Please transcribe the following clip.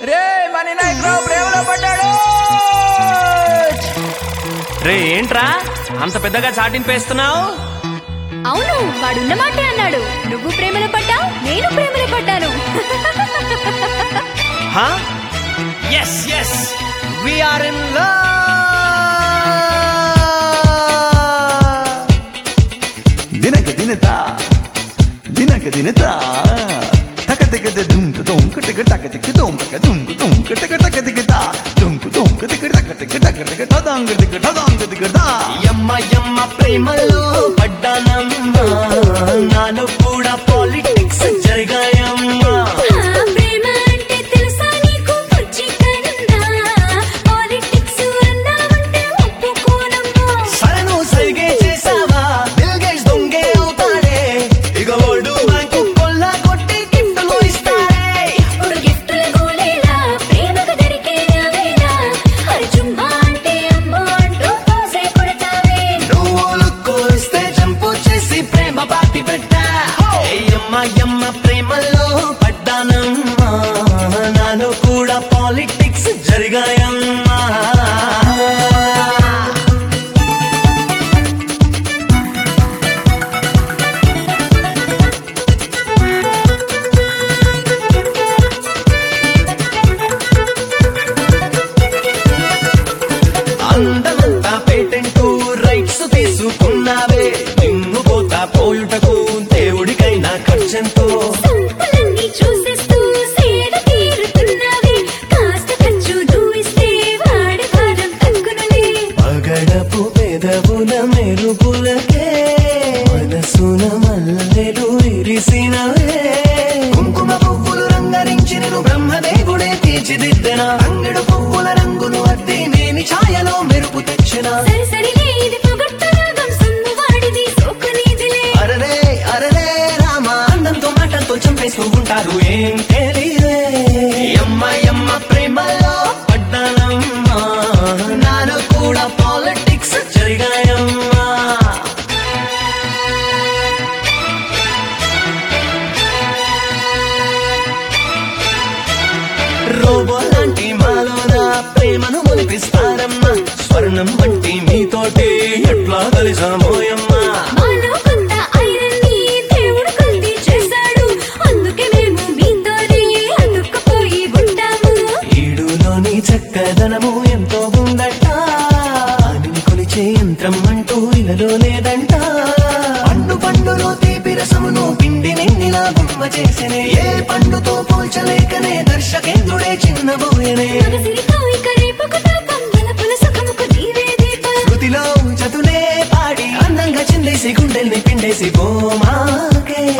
రే money Naik రావు ప్రేమలో పడ్డాడు రే ఏంట్రా అంత పెద్దగా చాటింపేస్తున్నావు అవును వాడున్న మాటే అన్నాడు నువ్వు ప్రేమలో పడ్డావు నేను ప్రేమలో పడ్డాను హా S S R in love ದಿನಕ ದಿನತ ದಿನಕ ದಿನತ ತಕ ತಕ ದುಂಕ ದುಂಕ ಟಕ ಟಕ ಟಕ ದುಂಕ ದುಂಕ ದುಂಕ ಟಕ ಟಕ ಟಕ ತಾ ದುಂಕ ದುಂಕ ಟಕ ಟಕ ಟಕ ಟಕ ಟಕ ಟದಾಂಗ ಟಕ ಟದಾಂಗ ಟಕ ತಾ యమ్మ యమ్మ ప్రేమలో పడ్డానమ్మా నాలో కూడా పాలిటిక్స్ జరిగాయమ్మా ప్రేమ అంటే తెలుసా నీకు బుజ్జి కన్నా పాలిటిక్స్ అన్నావంటే ఒప్పుకోనమ్మా సరను సరిగే చేసావా బిల్ గేట్స్ దొంగే అవుతాడే ఇక ఓడు బ్యాంకు కొల్ల కొట్టి గిఫ్టులు ఇస్తాడే ఇప్పుడు గిఫ్టుల గోలేలా ప్రేమకు దొరికేనా హరి చుమ్మా అంటే అమ్మో అంటూ పోసే కొడతావే నువ్వు లుక్కోస్తే జంపు చేసి ప్రేమ పాటి పెట్టా యమ్మ యమ్మ ప్రేమలో పడ్డానమ్మా నాలో కూడా పాలిటిక్స్ జరిగాయమ్మా అందమంతా పేటెంట్ రైట్స్ తీసుకున్నావే నిన్ను పోతా పోయుటకు దేవుడికైనా ఖర్చెంతో సంపలన్నీ చూసేస్తూ సేద తీరుతున్నావే కాస్త ఖర్చు దూయిస్తే వాడి భారం తగ్గునులే పగడపు పెదవుల మెరుపులకే మనసున మల్లెలు ఇరిసినవే కుంకుమ పువ్వులు రంగరించి నేను బ్రహ్మదేవుడే తీర్చిదిద్దెన అంగడు పువ్వుల రంగును అద్ది నేని ఛాయలో మెరుపు తెచ్చిన సరి సరిలే ఇది పొగట్టు రాగం సొమ్ము వాడిది సోకు నీదిలే అరరే అరరే రామ అందంతో మాటలతో చంపేస్తూ ఉంటారు ఏం తెలియదే యమ్మ యమ్మ ప్రేమలో పడ్డానమ్మా నాలో కూడా పాలిటిక్స్ జరిగాయమ్మా రోబో లాంటి మాలోన ప్రేమను మొలిపిస్తారమ్మా స్వర్ణం వంటి మీతోటి ఎట్లా కలిసామోయమ్మా మాలో కొంత ఐరన్ ని దేవుడు కల్తీ చేశాడు అందుకే మేము మీతోనే అతుక్కుపోయి ఉంటాము ఈడులోని చక్కదనము ఎంతో ఉందట దానిని కొలిచే యంత్రం అంటూ ఇలలో లేదంట పండు పండులో తీపి రసమును పిండి నిన్నిలా బొమ్మ చేసినే ఏ పండుతో పోల్చలేకనే దర్శకేంద్రుడే చిన్నబోయనే మగసిరి కోయిక రేపుకు తాపం బలపుల సుఖముకు నీవే దీపం శృతిలో చతులే పాడి అందంగా చిందేసి గుండెల్ని పిండేసి పోమాకే